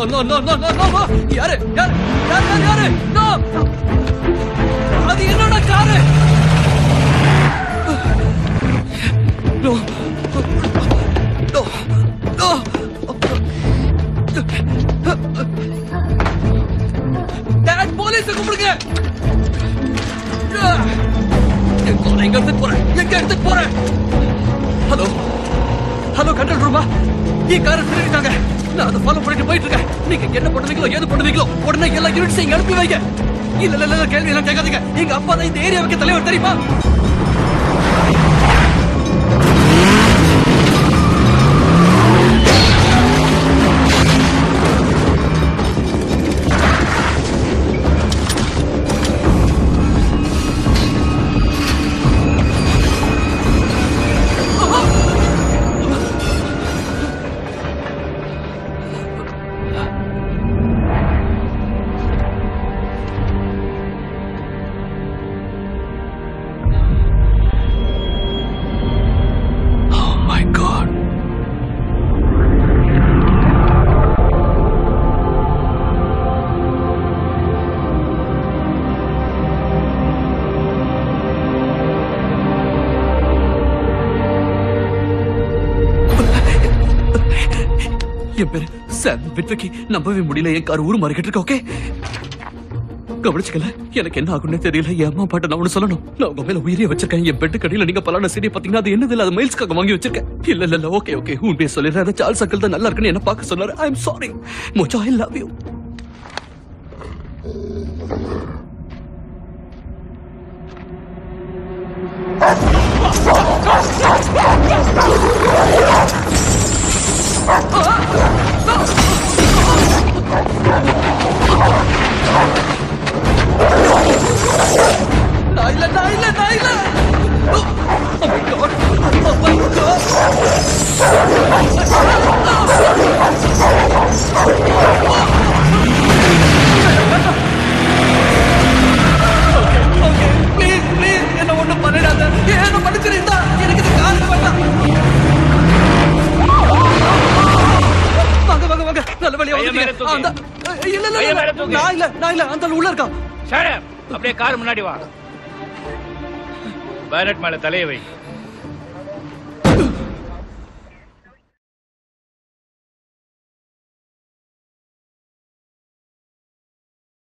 no, no, no, no, no, no, no. யாரு யாரு யாரு யாரு யாரு No. அது என்னோட car No. No. No. Dad, போலீஸ கூப்பிடுங்க என் காரை எங்க எடுத்துட்டு போறேன் எங்க எடுத்துட்டு போறேன் ஹலோ ஹலோ கண்ட்ரோல் ரூமா என் காரை திருடிட்டாங்க நான் அதை ஃபாலோ பண்ணிட்டு போயிட்டு இருக்கேன் நீங்க என்ன பண்ணுவீங்களோ ஏது பண்ணுவீங்களோ உடனே எல்லா யூனிட்ஸையும் இங்க அனுப்பி வைங்க இல்ல இல்ல இல்ல கேள்வி எல்லாம் கேட்காதீங்க எங்க அப்பா தான் இந்த ஏரியாவுக்கு தலைவர் தெரியுமா Oh my god. என் பேரு சாம் விட்வக்கி நம்பவே முடியல என் கார் ஊர் மாறிக்கிட்டு இருக்கு ஓகே கவனிச்சுக்கல எனக்கு என்ன ஆகும்னே தெரியல என் அம்மா பாட்ட நான் ஒண்ணு சொல்லணும் நான் உங்க மேல உயிரே வச்சிருக்கேன் என் பெட்டு கடையில நீங்க பலான சீடியை பாத்தீங்கன்னா அது என்னது இல்ல அது மைல்ஸ்க்காக வாங்கி வச்சிருக்கேன் இல்ல இல்ல இல்ல ஓகே ஓகே உண்மையை சொல்லிடுறேன் அந்த சார்ல்ஸ் அங்கிள் தான் நல்லா இருக்குன்னு என்ன பார்க்க சொன்னாரு I am sorry Mocha I love you நான் இல்ல நான் இல்ல நான் இல்ல Oh my god Oh my god okay please please என்ன ஒண்ணும் பண்ணிடாத என்ன மன்னிச்சிருந்தா எனக்கு இது கார் வேண்டாம் வாங்க வாங்க வாங்க நல்ல வழியா கையை மேல வந்துட்டீங்க தூக்கு. அந்த இல்ல இல்ல கையை மேல இல்ல தூக்கு. நான் இல்ல நான் இல்ல அந்த ஆளு உள்ள இருக்கான் ஷட் அப் அப்படியே கார் முன்னாடி வா பேனட் மேல தலையை வை